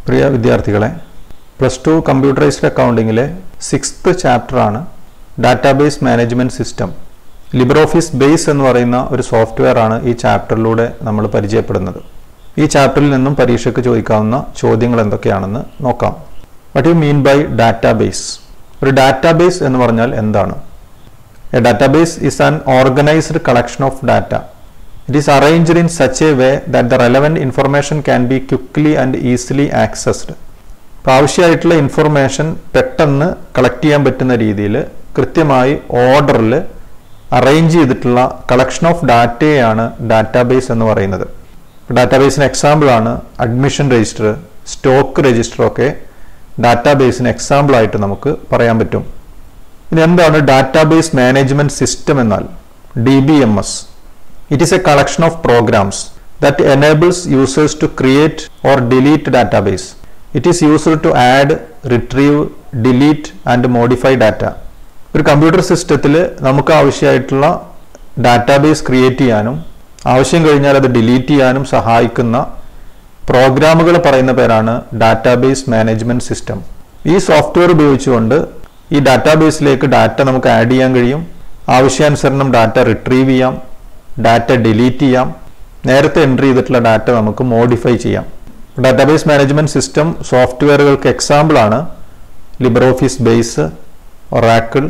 പ്രിയ വിദ്യാർത്ഥികളെ plus two computerised അക്കൗണ്ടിങ്ങിലെ sixth ചാപ്റ്ററാണ് database management system Libre Office Base എന്ന് പറയുന്ന ഒരു സോഫ്റ്റ്വെയർ ആണ് ഈ ചാപ്റ്ററിലൂടെ നമ്മൾ പരിചയപ്പെടുന്നത് ഈ ചാപ്റ്ററിൽ നിന്നും പരീക്ഷയ്ക്ക് ചോദിക്കാവുന്ന ചോദ്യങ്ങൾ എന്തൊക്കെയാണെന്ന് നോക്കാം what you mean by database ഒരു ഡാറ്റാബേസ് എന്ന് പറഞ്ഞാൽ എന്താണ് a database is an organised collection of data it is arranged in such a way that the relevant information can be quickly and easily accessed അപ്പോൾ ആവശ്യമായിട്ടുള്ള information പെട്ടെന്ന് collect ചെയ്യാൻ പറ്റുന്ന രീതിയിൽ കൃത്യമായി ഓർഡറിൽ അറേഞ്ച് ചെയ്തിട്ടുള്ള കളക്ഷൻ ഓഫ് ഡാറ്റയെയാണ് ഡാറ്റാബേസ് എന്ന് പറയുന്നത് ഡാറ്റാബേസിന് എക്സാമ്പിളാണ് അഡ്മിഷൻ രജിസ്റ്റർ സ്റ്റോക്ക് രജിസ്റ്റർ ഒക്കെ ഡാറ്റാബേസിന് എക്സാമ്പിളായിട്ട് നമുക്ക് പറയാൻ പറ്റും ഇനി എന്താണ് ഡാറ്റാബേസ് മാനേജ്മെന്റ് സിസ്റ്റം എന്നാൽ D B M S it is a collection of programs that enables users to create or delete database it is used to add retrieve delete and modify data ഒരു computer സിസ്റ്റത്തിൽ നമുക്ക് ആവശ്യമായിട്ടുള്ള database create ചെയ്യാനും ആവശ്യം കഴിഞ്ഞാൽ അത് delete ചെയ്യാനും സഹായിക്കുന്ന പ്രോഗ്രാമുകൾ പറയുന്ന പേരാണ് ഡാറ്റാബേസ് മാനേജ്മെന്റ് സിസ്റ്റം ഈ സോഫ്റ്റ്വെയർ ഉപയോഗിച്ചുകൊണ്ട് ഈ ഡാറ്റാബേസിലേക്ക് ഡാറ്റ നമുക്ക് ആഡ് ചെയ്യാൻ കഴിയും ആവശ്യാനുസരണം ഡാറ്റ റിട്രീവ് ചെയ്യാം ഡാറ്റ ഡിലീറ്റ് ചെയ്യാം നേരത്തെ എൻട്രി ചെയ്തിട്ടുള്ള ഡാറ്റ നമുക്ക് മോഡിഫൈ ചെയ്യാം ഡാറ്റാബേസ് മാനേജ്മെന്റ് സിസ്റ്റം സോഫ്റ്റ്വെയറുകൾക്ക് എക്സാമ്പിളാണ് Libre Office Base Oracle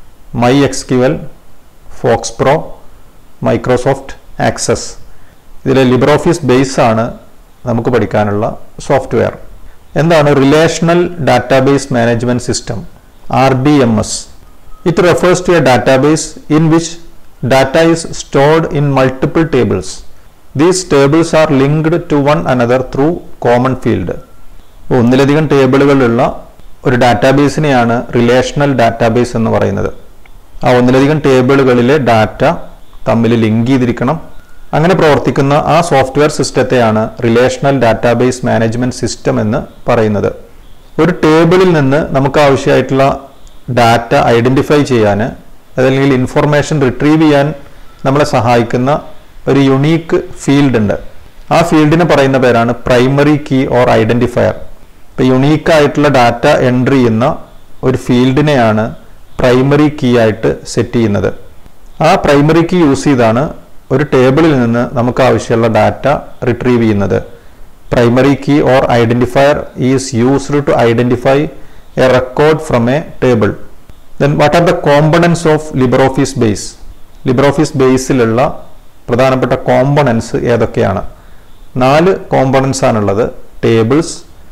My SQL Fox Pro Microsoft Access ഇതിലെ ലിബർ ഓഫീസ് ബേസ് ആണ് നമുക്ക് പഠിക്കാനുള്ള സോഫ്റ്റ്വെയർ എന്താണ് relational database management system R D M S it refers to a database in which data is stored in multiple tables these tables are linked to one another through common field ഒന്നിലധികം ടേബിളുകളുള്ള ഒരു ഡാറ്റാബേസിനെയാണ് relational database എന്ന് പറയുന്നത് ആ ഒന്നിലധികം ടേബിളുകളിലെ data തമ്മിൽ link ചെയ്തിരിക്കണം അങ്ങനെ പ്രവർത്തിക്കുന്ന ആ സോഫ്റ്റ്വെയർ സിസ്റ്റത്തെയാണ് റിലേഷണൽ ഡാറ്റാബേസ് മാനേജ്മെന്റ് സിസ്റ്റം എന്ന് പറയുന്നത് ഒരു ടേബിളിൽ നിന്ന് നമുക്ക് ആവശ്യമായിട്ടുള്ള ഡാറ്റ ഐഡന്റിഫൈ ചെയ്യാൻ അതല്ലെങ്കിൽ ഇൻഫർമേഷൻ റിട്രീവ് ചെയ്യാൻ നമ്മളെ സഹായിക്കുന്ന ഒരു യുണീക്ക് ഫീൽഡ് ഉണ്ട് ആ ഫീൽഡിനെ പറയുന്ന പേരാണ് പ്രൈമറി കീ ഓർ ഐഡന്റിഫയർ ഇപ്പൊ യുണീക്ക് ആയിട്ടുള്ള ഡാറ്റ എൻട്രി ചെയ്യുന്ന ഒരു ഫീൽഡിനെയാണ് പ്രൈമറി കീ ആയിട്ട് സെറ്റ് ചെയ്യുന്നത് ആ പ്രൈമറി കീ യൂസ് ചെയ്താണ് ഒരു ടേബിളിൽ നിന്ന് നമുക്ക് ആവശ്യമുള്ള ഡാറ്റ റിട്രീവ് ചെയ്യുന്നത് primary key or identifier is used to identify a record from a table then what are the components of Libre Office Base Libre Office ബേസിലുള്ള പ്രധാനപ്പെട്ട കോമ്പണൻസ് ഏതൊക്കെയാണ് നാല് കോമ്പണൻസ് ആണുള്ളത് tables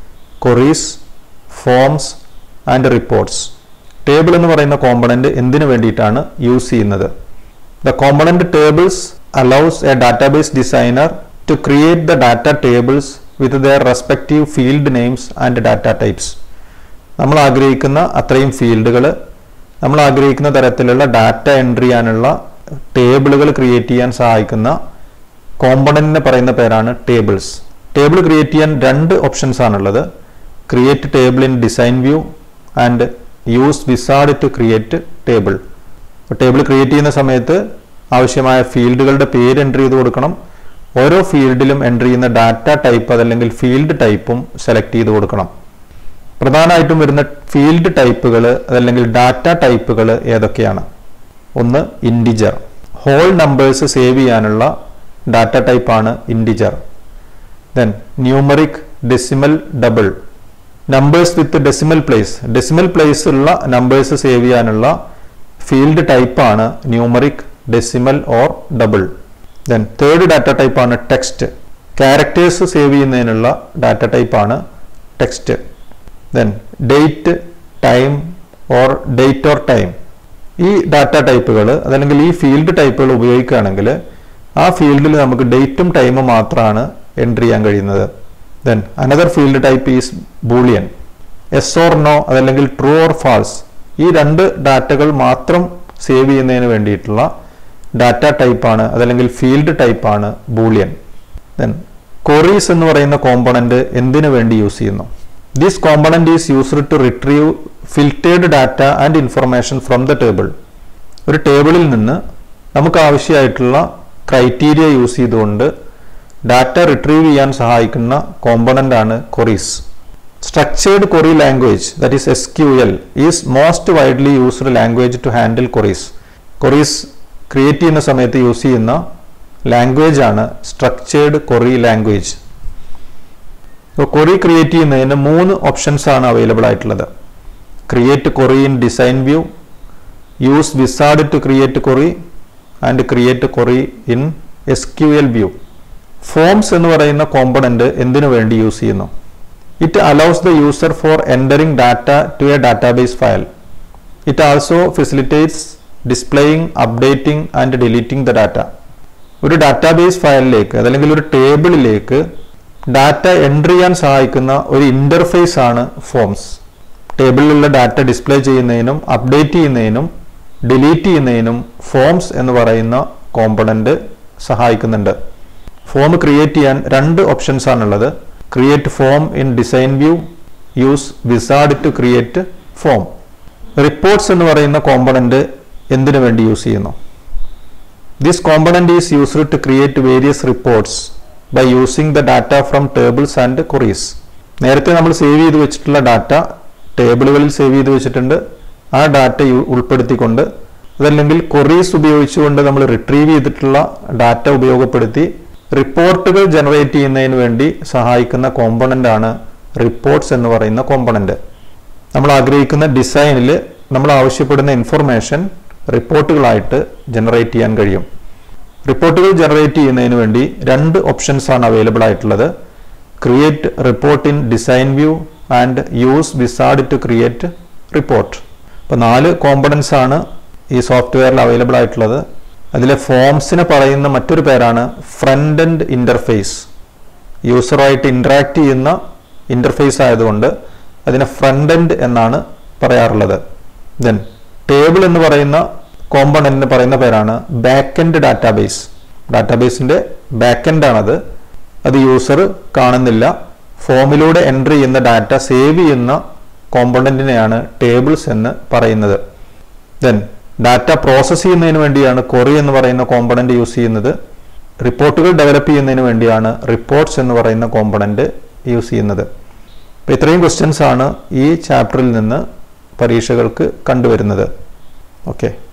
queries forms and reports table എന്ന് പറയുന്ന component എന്തിനു വേണ്ടിയിട്ടാണ് use ചെയ്യുന്നത് the component tables allows a database designer to create the data tables with their respective field names and data types നമ്മൾ ആഗ്രഹിക്കുന്ന അത്രയും ഫീൽഡുകൾ നമ്മൾ ആഗ്രഹിക്കുന്ന തരത്തിലുള്ള ഡാറ്റ എൻട്രി ചെയ്യാനുള്ള ടേബിളുകൾ ക്രിയേറ്റ് ചെയ്യാൻ സഹായിക്കുന്ന കോമ്പണന്റിനെ പറയുന്ന പേരാണ് ടേബിൾസ് ടേബിൾ ക്രിയേറ്റ് ചെയ്യാൻ രണ്ട് ഓപ്ഷൻസ് ആണുള്ളത് create table in design view and use wizard to create table table create ചെയ്യുന്ന സമയത്ത് ആവശ്യമായ ഫീൽഡുകളുടെ പേര് എൻട്രി ചെയ്ത് കൊടുക്കണം ഓരോ ഫീൽഡിലും എൻട്രി ചെയ്യുന്ന ഡാറ്റ ടൈപ്പ് അതല്ലെങ്കിൽ ഫീൽഡ് ടൈപ്പും സെലക്ട് ചെയ്ത് കൊടുക്കണം പ്രധാനമായിട്ടും വരുന്ന ഫീൽഡ് ടൈപ്പുകൾ അതല്ലെങ്കിൽ ഡാറ്റ ടൈപ്പുകൾ ഏതൊക്കെയാണ് ഒന്ന് ഇൻഡിജർ ഹോൾ നമ്പേഴ്സ് സേവ് ചെയ്യാനുള്ള ഡാറ്റ ടൈപ്പാണ് integer then numeric decimal double numbers with decimal place decimal place ഉള്ള നമ്പേഴ്സ് സേവ് ചെയ്യാനുള്ള ഫീൽഡ് ടൈപ്പാണ് numeric decimal or double then third data ടൈപ്പാണ് ടെക്സ്റ്റ് ക്യാരക്ടേഴ്സ് സേവ് ചെയ്യുന്നതിനുള്ള ഡാറ്റ ടൈപ്പാണ് text then date time or date or time ഈ data ടൈപ്പുകൾ അതല്ലെങ്കിൽ ഈ ഫീൽഡ് ടൈപ്പുകൾ ഉപയോഗിക്കുകയാണെങ്കിൽ ആ ഫീൽഡിൽ നമുക്ക് ഡേറ്റും ടൈമും മാത്രമാണ് എൻട്രി ചെയ്യാൻ കഴിയുന്നത് then another field type is Boolean yes or no അതല്ലെങ്കിൽ ട്രൂ ഓർ ഫാൾസ് ഈ രണ്ട് ഡാറ്റകൾ മാത്രം സേവ് ചെയ്യുന്നതിന് വേണ്ടിയിട്ടുള്ള ഡാറ്റ ടൈപ്പാണ് അതല്ലെങ്കിൽ ഫീൽഡ് ടൈപ്പാണ് ബൂളിയൻ ദെൻ കൊറീസ് എന്ന് പറയുന്ന കോമ്പണന്റ് എന്തിനു വേണ്ടി യൂസ് ചെയ്യുന്നു this component is used to retrieve filtered data and information from the table ഒരു ടേബിളിൽ നിന്ന് നമുക്ക് ആവശ്യമായിട്ടുള്ള ക്രൈറ്റീരിയ യൂസ് ചെയ്തുകൊണ്ട് ഡാറ്റ റിട്രീവ് ചെയ്യാൻ സഹായിക്കുന്ന കോമ്പണന്റ് ആണ് queries structured query language that is S Q L is most widely used language to handle queries queries create ചെയ്യുന്ന സമയത്ത് യൂസ് ചെയ്യുന്ന ലാംഗ്വേജ് ആണ് സ്ട്രക്ചേർഡ് query ലാംഗ്വേജ് ഇപ്പോൾ query ക്രിയേറ്റ് ചെയ്യുന്നതിന് മൂന്ന് ഓപ്ഷൻസ് ആണ് അവൈലബിൾ ആയിട്ടുള്ളത് create query in design view use wizard to create query and create query in S Q L view forms എന്ന് പറയുന്ന കോമ്പണന്റ് എന്തിനു വേണ്ടി യൂസ് ചെയ്യുന്നു it allows the user for entering data to a database file it also facilitates displaying updating and deleting the data ഒരു database ഫയലിലേക്ക് അതല്ലെങ്കിൽ ഒരു ടേബിളിലേക്ക് data entry ചെയ്യാൻ സഹായിക്കുന്ന ഒരു ഇന്റർഫേസ് ആണ് ഫോംസ് ടേബിളിലുള്ള ഡാറ്റ ഡിസ്പ്ലേ ചെയ്യുന്നതിനും അപ്ഡേറ്റ് ചെയ്യുന്നതിനും ഡിലീറ്റ് ചെയ്യുന്നതിനും ഫോംസ് എന്ന് പറയുന്ന കോമ്പണന്റ് സഹായിക്കുന്നുണ്ട് ഫോം ക്രിയേറ്റ് ചെയ്യാൻ രണ്ട് ഓപ്ഷൻസ് ആണുള്ളത് create form in design view use wizard to create form reports എന്ന് പറയുന്ന കോമ്പണന്റ് എന്തിനു വേണ്ടി യൂസ് ചെയ്യുന്നു this component is used to create various reports by using the data from tables and queries നേരത്തെ നമ്മൾ സേവ് ചെയ്ത് വെച്ചിട്ടുള്ള ഡാറ്റ ടേബിളുകളിൽ സേവ് ചെയ്ത് വെച്ചിട്ടുണ്ട് ആ ഡാറ്റ ഉൾപ്പെടുത്തിക്കൊണ്ട് അതല്ലെങ്കിൽ queries ഉപയോഗിച്ചുകൊണ്ട് നമ്മൾ റിട്രീവ് ചെയ്തിട്ടുള്ള ഡാറ്റ ഉപയോഗപ്പെടുത്തി റിപ്പോർട്ടുകൾ ജനറേറ്റ് ചെയ്യുന്നതിന് വേണ്ടി സഹായിക്കുന്ന കോമ്പണന്റ് ആണ് റിപ്പോർട്ട്സ് എന്ന് പറയുന്ന കോമ്പണന്റ് നമ്മൾ ആഗ്രഹിക്കുന്ന ഡിസൈനിൽ നമ്മൾ ആവശ്യപ്പെടുന്ന ഇൻഫർമേഷൻ റിപ്പോർട്ടുകളായിട്ട് ജനറേറ്റ് ചെയ്യാൻ കഴിയും റിപ്പോർട്ടുകൾ ജനറേറ്റ് ചെയ്യുന്നതിന് വേണ്ടി രണ്ട് ഓപ്ഷൻസ് ആണ് അവൈലബിൾ ആയിട്ടുള്ളത് create report in design view and use wizard to create report അപ്പോൾ നാല് കോമ്പണൻസ് ആണ് ഈ സോഫ്റ്റ്വെയറിൽ അവൈലബിൾ ആയിട്ടുള്ളത് അതിലെ ഫോംസിന് പറയുന്ന മറ്റൊരു പേരാണ് ഫ്രണ്ട് എൻഡ് ഇന്റർഫേസ് യൂസറുമായിട്ട് ഇന്ററാക്ട് ചെയ്യുന്ന ഇന്റർഫേസ് ആയതുകൊണ്ട് അതിനെ ഫ്രണ്ട് എൻഡ് എന്നാണ് പറയാറുള്ളത് ദെൻ ടേബിൾ എന്ന് പറയുന്ന കോമ്പണന്റിന് പറയുന്ന പേരാണ് ബാക്ക് എൻഡ് ഡാറ്റാബേസ് ഡാറ്റാബേസിന്റെ ബാക്ക് എൻഡ് ആണത് അത് യൂസർ കാണുന്നില്ല ഫോമിലൂടെ എൻട്രി ചെയ്യുന്ന ഡാറ്റ സേവ് ചെയ്യുന്ന കോമ്പണന്റിനെയാണ് ടേബിൾസ് എന്ന് പറയുന്നത് ദെൻ ഡാറ്റ പ്രോസസ് ചെയ്യുന്നതിന് വേണ്ടിയാണ് കൊറി എന്ന് പറയുന്ന കോമ്പണന്റ് യൂസ് ചെയ്യുന്നത് റിപ്പോർട്ടുകൾ ഡെവലപ്പ് ചെയ്യുന്നതിന് വേണ്ടിയാണ് റിപ്പോർട്ട്സ് എന്ന് പറയുന്ന കോമ്പണന്റ് യൂസ് ചെയ്യുന്നത് അപ്പോൾ ഇത്രയും ക്വസ്റ്റ്യൻസ് ആണ് ഈ ചാപ്റ്ററിൽ നിന്ന് പരീക്ഷകൾക്ക് കണ്ടുവരുന്നത് ഓക്കെ